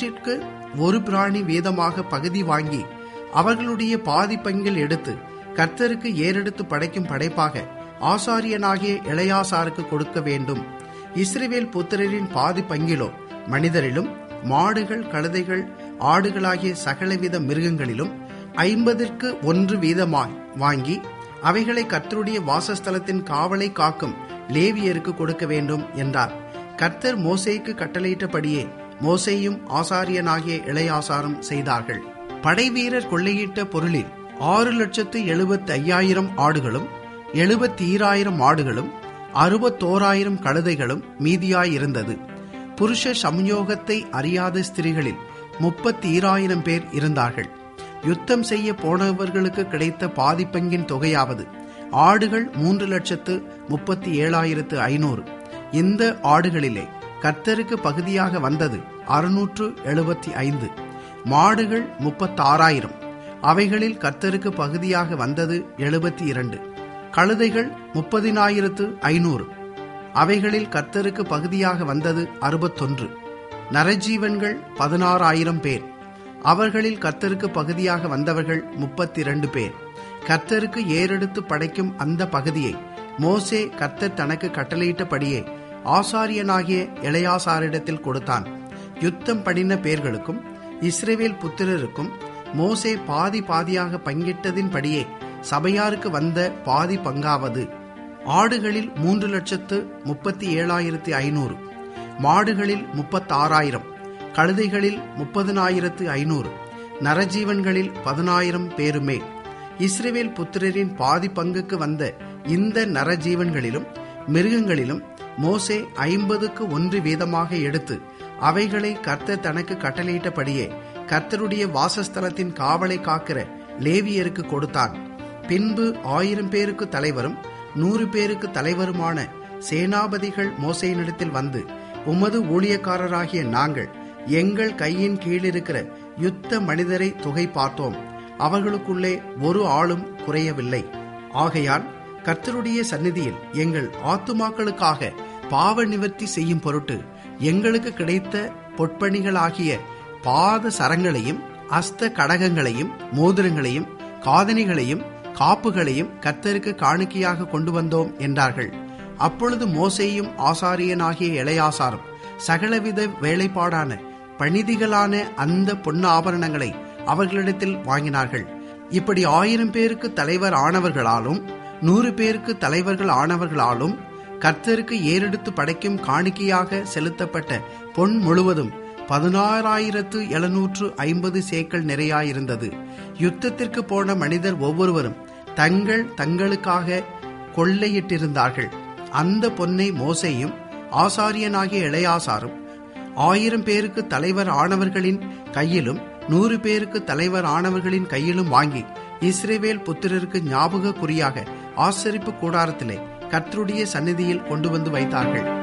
வருஷத்திற்கு ஒரு பிராணி வீதமாக பகுதி வாங்கி அவர்களுடைய பாதி பங்கில் எடுத்து கர்த்தருக்கு ஏறெடுத்து படைக்கும் படைப்பாக ஆசாரியனாகிய இளையாசாருக்கு கொடுக்க வேண்டும் இஸ்ரவேல் புத்திரரின் பாதி பங்கிலோ மனிதரிலும் மாடுகள் கழுதைகள் ஆடுகளாகிய சகலவித மிருகங்களிலும் ஐம்பதிற்கு ஒன்று வீதமாய் வாங்கி அவைகளை கர்த்தருடைய வாசஸ்தலத்தின் காவலை காக்கும் லேவியருக்கு கொடுக்க வேண்டும் என்றார் கர்த்தர் மோசேக்கு கட்டளையிட்டபடியே மோசேயும் ஆசாரியனாகிய இளையாசாரும் செய்தார்கள் படைவீரர் கொள்ளையிட்ட பொருளில் ஆறு லட்சத்து எழுபத்தி ஐயாயிரம் ஆடுகளும் எழுபத்தி ஈராயிரம் ஆடுகளும் அறுபத்தோராயிரம் கழுதைகளும் மீதியாயிருந்தது புருஷ சம்யோகத்தை அறியாத ஸ்திரீகளில் முப்பத்தி ஈராயிரம் பேர் இருந்தார்கள் யுத்தம் செய்ய போனவர்களுக்கு கிடைத்த பாதிப்பங்கின் தொகையாவது ஆடுகள் மூன்று லட்சத்து முப்பத்தி ஏழாயிரத்து ஐநூறு இந்த ஆடுகளிலே கர்த்தருக்கு பகுதியாக வந்தது அறுநூற்று எழுபத்தி ஐந்து மாடுகள் முப்பத்தாறாயிரம் அவைகளில் கர்த்தருக்கு பகுதியாக வந்தது எழுபத்தி இரண்டு கழுதைகள் முப்பதினாயிரத்து ஐநூறு அவைகளில் கர்த்தருக்கு பகுதியாக வந்தது அறுபத்தொன்று நரஜீவன்கள் பதினாறாயிரம் பேர் அவர்களில் கர்த்தருக்கு பகுதியாக வந்தவர்கள் முப்பத்தி இரண்டு பேர் கர்த்தருக்கு ஏறெடுத்து படைக்கும் அந்த பகுதியை மோசே கர்த்தர் தனக்கு கட்டளையிட்டபடியே ஆசாரியனாகிய இளையாசாரிடத்தில் கொடுத்தான் யுத்தம் படின பேர்களுக்கும் இஸ்ரேவேல் புத்திரருக்கும் மோசே பாதி பாதியாக பங்கிட்டதின்படியே சபையாருக்கு வந்த பாதி பங்காவது ஆடுகளில் மூன்று லட்சத்து முப்பத்தி ஏழாயிரத்தி ஐநூறு மாடுகளில் முப்பத்தாறாயிரம் கழுதைகளில் முப்பதினாயிரத்து ஐநூறு நரஜீவன்களில் பதினாயிரம் பேருமே இஸ்ரேவேல் புத்திரரின் பாதி பங்குக்கு வந்த இந்த நரஜீவன்களிலும் மிருகங்களிலும் மோசே ஐம்பதுக்கு ஒன்று வீதமாக எடுத்து அவைகளை கர்த்தர் தனக்கு கட்டளையிட்டபடியே கர்த்தருடைய வாசஸ்தலத்தின் காவலை காக்கிற லேவியருக்கு கொடுத்தான் பின்பு ஆயிரம் பேருக்கு தலைவரும் நூறு பேருக்கு தலைவருமான சேனாபதிகள் மோசையினிடத்தில் வந்து உமது ஊழியக்காரராகிய நாங்கள் எங்கள் கையின் கீழிருக்கிற யுத்த மனிதரை தொகை பார்த்தோம் அவர்களுக்குள்ளே ஒரு ஆளும் குறையவில்லை ஆகையால் கர்த்தருடைய சந்நிதியில் எங்கள் ஆத்துமாக்களுக்காக பாவ நிவர்த்தி செய்யும் பொருட்டு எங்களுக்கு கிடைத்த பொற்பணிகளாகிய பாத சரங்களையும் அஸ்த கடகங்களையும் மோதிரங்களையும் காதணிகளையும் காப்புகளையும் கர்த்தருக்கு காணிக்கையாக கொண்டு வந்தோம் என்றார்கள் அப்பொழுது மோசேயும் ஆசாரியனாகிய இளையாசாரும் சகலவித வேலைப்பாடான பணிதிகளான அந்த பொன்னு ஆபரணங்களை அவர்களிடத்தில் வாங்கினார்கள் இப்படி ஆயிரம் பேருக்கு தலைவர் ஆனவர்களாலும் நூறு பேருக்கு தலைவர்கள் ஆனவர்களாலும் கர்த்தருக்கு ஏறெடுத்து படைக்கும் காணிக்கையாக செலுத்தப்பட்ட பொன் முழுவதும் பதினாறாயிரத்து எழுநூற்று ஐம்பது சேக்கள் நிறையாயிருந்தது யுத்தத்திற்கு போன மனிதர் ஒவ்வொருவரும் தங்கள் தங்களுக்காக கொள்ளையிட்டிருந்தார்கள் அந்த பொன்னை மோசையும் ஆசாரியனாகிய இளையாசாரும் ஆயிரம் பேருக்கு தலைவர் ஆனவர்களின் கையிலும் நூறு பேருக்கு தலைவர் ஆனவர்களின் கையிலும் வாங்கி இஸ்ரேவேல் புத்திரருக்கு ஞாபக குறியாக ஆசரிப்பு கூடாரத்திலே கர்த்தருடைய சந்நிதியில் கொண்டு வந்து வைத்தார்கள்